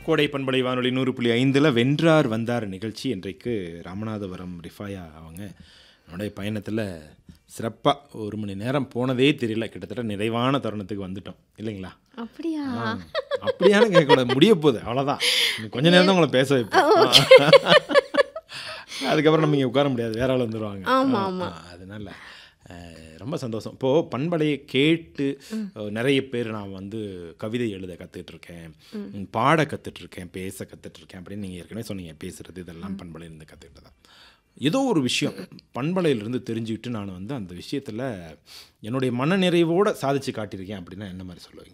கோடை பண்பலை வானொலி நூறு புள்ளி ஐந்தில் வென்றார் வந்தார் நிகழ்ச்சி இன்றைக்கு ராமநாதபுரம் ரிஃபாயா அவங்க நம்முடைய பயணத்தில் சிறப்பாக ஒரு மணி நேரம் போனதே தெரியல கிட்டத்தட்ட நிறைவான தருணத்துக்கு வந்துட்டோம் இல்லைங்களா அப்படியா ஆ, அப்படியான கேட்கக்கூடாது முடிய போகுது அவ்வளோதான் இன்னும் கொஞ்ச நேரம் தான் உங்களை பேச வைப்போம் அதுக்கப்புறம் நம்ம இங்கே உட்கார முடியாது வேற ஆள் வந்துடுவாங்க ஆமா, ஆ, ஆமா. ஆ, அதனால அஹ், ரொம்ப சந்தோஷம் இப்போது பண்பலையை கேட்டு அஹ், நிறைய பேர் நான் வந்து கவிதை எழுத கற்றுட்டு இருக்கேன் ம், பாட கற்றுட்டு இருக்கேன் பேச கற்றுட்டு இருக்கேன் அப்படின்னு நீங்கள் ஏற்கனவே சொன்னீங்க பேசுறது இதெல்லாம் பண்பலையிலேருந்து கற்றுக்கிட்டு தான் ஏதோ ஒரு விஷயம் பண்பலையிலிருந்து தெரிஞ்சுக்கிட்டு நான் வந்து அந்த விஷயத்தில் என்னுடைய மனநிறைவோடு சாதிச்சு காட்டியிருக்கேன் அப்படின்னா என்ன மாதிரி சொல்லுவீங்க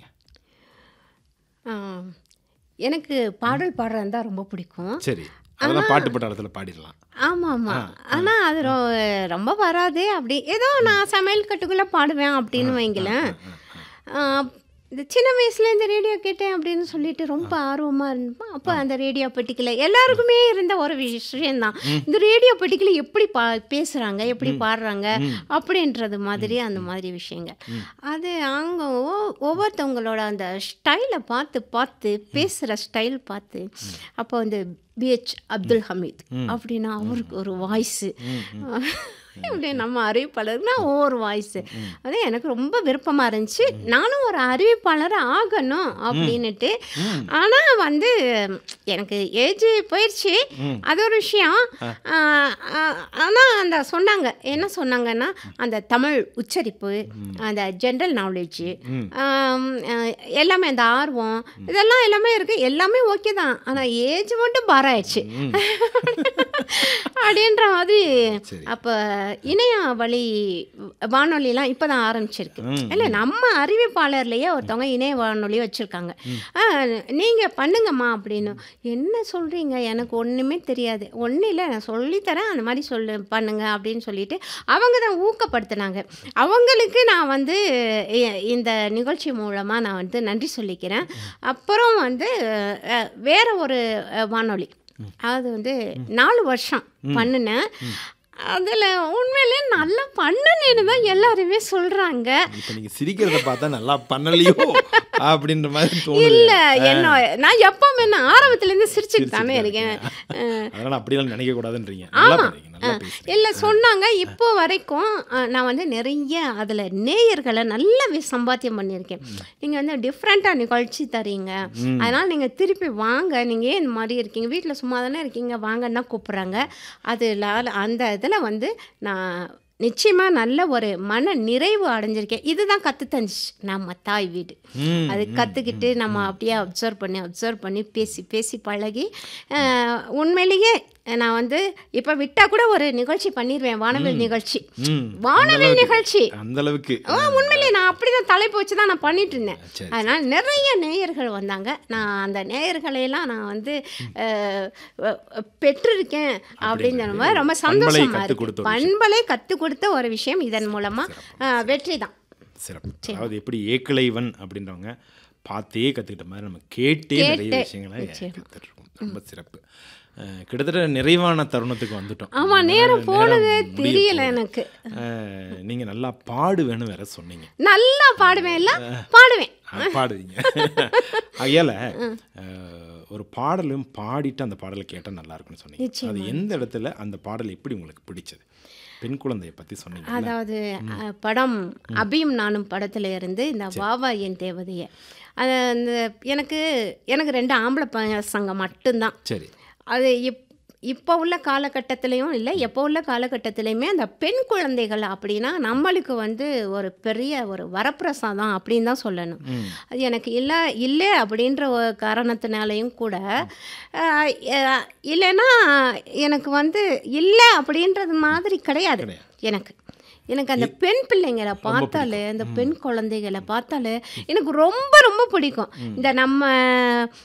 ஆ, எனக்கு பாடல் பாடுறது தான் ரொம்ப பிடிக்கும் சரி அதெல்லாம் பாட்டு பட்டாளத்தில் பாடிடலாம் ஆமாம் ஆமாம் ஆனால் அது ரொ- ரொம்ப வராது அப்படி ஏதோ நான் சமையல் கட்டுக்குள்ளே பாடுவேன் அப்படின்னு வைங்களேன் ஆ, இந்த சின்ன வயசுல இந்த ரேடியோ கேட்டேன் அப்படின்னு சொல்லிட்டு ரொம்ப ஆர்வமாக இருந்தோம் அப்போ அந்த ரேடியோ பெட்டிக்கில் எல்லாருக்குமே இருந்த ஒரு விஷயம்தான் இந்த ரேடியோ பெட்டிக்கில் எப்படி பா பேசுகிறாங்க எப்படி பாடுறாங்க அப்படின்றது மாதிரி அந்த மாதிரி விஷயங்கள் அது அவங்க ஒ- ஒவ்வொருத்தவங்களோட அந்த ஸ்டைலை பார்த்து பார்த்து பேசுகிற ஸ்டைல் பார்த்து அப்போ வந்து பிஹெச் அப்துல் ஹமீத் அப்படின்னா அவருக்கு ஒரு வாய்ஸு இப்படி நம்ம அறிவிப்பாளர்னா ஒவ்வொரு வாய்ஸு அது எனக்கு ரொம்ப விருப்பமாக இருந்துச்சு நானும் ஒரு அறிவிப்பாளர் ஆகணும் அப்படின்னுட்டு ஆனால் வந்து எனக்கு ஏஜ் போயிடுச்சு அது ஒரு விஷயம் ஆனால் அந்த சொன்னாங்க என்ன சொன்னாங்கன்னா அந்த தமிழ் உச்சரிப்பு அந்த ஜென்ரல் நாலேஜு எல்லாமே அந்த ஆர்வம் இதெல்லாம் எல்லாமே இருக்குது எல்லாமே ஓகே தான் ஆனால் ஏஜ் மட்டும் பார் ஆயிடுச்சு அப்படின்ற மாதிரி சரி. அப்போ இணைய வழி வானொலிலாம் இப்போ தான் ஆரம்பிச்சிருக்கு இல்லை நம்ம அறிவிப்பாளர்லேயே ஒருத்தவங்க இணைய வானொலி வச்சுருக்காங்க நீங்கள் பண்ணுங்கம்மா அப்படின்னு என்ன சொல்கிறீங்க எனக்கு ஒன்றுமே தெரியாது ஒன்றும் இல்லை நான் சொல்லித்தரேன் அந்த மாதிரி சொல்லு பண்ணுங்க அப்படின்னு சொல்லிட்டு அவங்க தான் ஊக்கப்படுத்தினாங்க அவங்களுக்கு நான் வந்து இ- இந்த நிகழ்ச்சி மூலமாக நான் வந்து நன்றி சொல்லிக்கிறேன் அப்புறம் வந்து அஹ், வேற ஒரு அஹ், வானொலி அது வந்து நாலு வருஷம் பண்ணினேன் அதில் உண்மையிலே நல்லா பண்ணனேன்னு தான் எல்லாருமே சொல்கிறாங்க இப்போ நீங்கள் சிரிக்கிறத பார்த்தா நல்லா பண்ணலையோ அப்படின்ற மாதிரி தோணுது இல்ல என்ன நான் எப்பவுமே நான் ஆரம்பத்துல இருந்து சிரிச்சுட்டு தானே இருக்கேன் அஹ், அதனால அப்படியெல்லாம் நினைக்க கூடாதுன்றீங்க நல்லா பண்ணுறீங்க நல்லா பேசுறீங்க இல்ல சொன்னாங்க இப்போ வரைக்கும் அஹ், நான் வந்து நிறைய அதுல நேயர்களை நல்லாவே சம்பாத்தியம் பண்ணியிருக்கேன் நீங்க வந்து டிஃப்ரெண்டா நிகழ்ச்சி தரீங்க அதனால நீங்க திருப்பி வாங்க நீங்க ஏன் இந்த மாதிரி இருக்கீங்க வீட்ல சும்மா தானே இருக்கீங்க வாங்கன்னா கூப்பிடுறாங்க அது இல்லாத அந்த இதுல வந்து நான் நிச்சயமா நல்ல ஒரு மன நிறைவு அடைஞ்சிருக்கேன் இதுதான் கத்து தந்துச்சு நம்ம தாய் வீடு ம், அது கற்றுக்கிட்டு நம்ம அப்படியே அப்சர்வ் பண்ணி அப்சர்வ் பண்ணி பேசி பேசி பழகி அஹ், உண்மையிலேயே நான் வந்து இப்போ விட்டால் கூட ஒரு நிகழ்ச்சி பண்ணிடுவேன் வானவில் நிகழ்ச்சி ம் வானவில் நிகழ்ச்சி அந்த அளவுக்கு ஆ உண்மையிலேயே நான் அப்படி தான் தலைப்பு வச்சு தான் நான் பண்ணிட்டு இருந்தேன் சரி. அதனால் நிறைய நேயர்கள் வந்தாங்க நான் அந்த நேயர்களையெல்லாம் நான் வந்து அஹ், அஹ், பெற்றிருக்கேன் அப்படின்னு சொன்ன மாதிரி ரொம்ப பண்பலை சந்தோஷமா கத்துக் இருக்கு கொடுத்த ஒரு பண்பலை கற்றுக் கொடுத்த ஒரு விஷயம் இதன் மூலமாக வெற்றி தான் சிறப்பு அதாவது எப்படி ஏக்கலைவன் அப்படின்றவங்க பார்த்தே கற்றுக்கிட்ட மாதிரி நம்ம கேட்டே நிறைய கேட்டே, விஷயங்களை கற்றுட்ருக்கோம் ரொம்ப சிறப்பு அஹ், கிட்டத்தட்ட நிறைவான தருணத்துக்கு வந்துட்டோம் ஆமா நேரம் நேரம் போனதே முடிய தெரியல போகுது. எனக்கு அஹ், நீங்க நல்லா பாடுவேன்னு வேற சொன்னீங்க நல்லா பாடுவேன் இல்ல பாடுவேன் அஹ், பாடுவீங்க ஐயால ஒரு பாடலும் பாடிட்டு அந்த பாடலை கேட்டால் நல்லா இருக்கும்னு சொன்னீங்க அது எந்த இடத்துல அந்த பாடல் எப்படி உங்களுக்கு பிடிச்சது பெண் குழந்தைய பற்றி சொன்னீங்க அதாவது அஹ், படம் அபியும் நானும் படத்துல இருந்து இந்த வாவா என் தேவதைய அது அந்த எனக்கு எனக்கு ரெண்டு ஆம்பளை பசங்க மட்டும்தான் சரி அது இப் இப்போ உள்ள காலகட்டத்திலையும் இல்லை எப்போ உள்ள காலகட்டத்திலையுமே அந்த பெண் குழந்தைகள் அப்படின்னா நம்மளுக்கு வந்து ஒரு பெரிய ஒரு வரப்பிரசாதம் அப்படின்னு தான் சொல்லணும் அது எனக்கு இல்லை இல்லை அப்படின்ற ஒரு காரணத்தினாலையும் கூட ஆஹ், அஹ், இல்லைன்னா எனக்கு வந்து இல்லை அப்படின்றது மாதிரி கிடையாது எனக்கு எனக்கு அந்த பெண் பிள்ளைங்களை பார்த்தாலே அந்த பெண் குழந்தைகளை பார்த்தாலே எனக்கு ரொம்ப ரொம்ப பிடிக்கும் இந்த நம்ம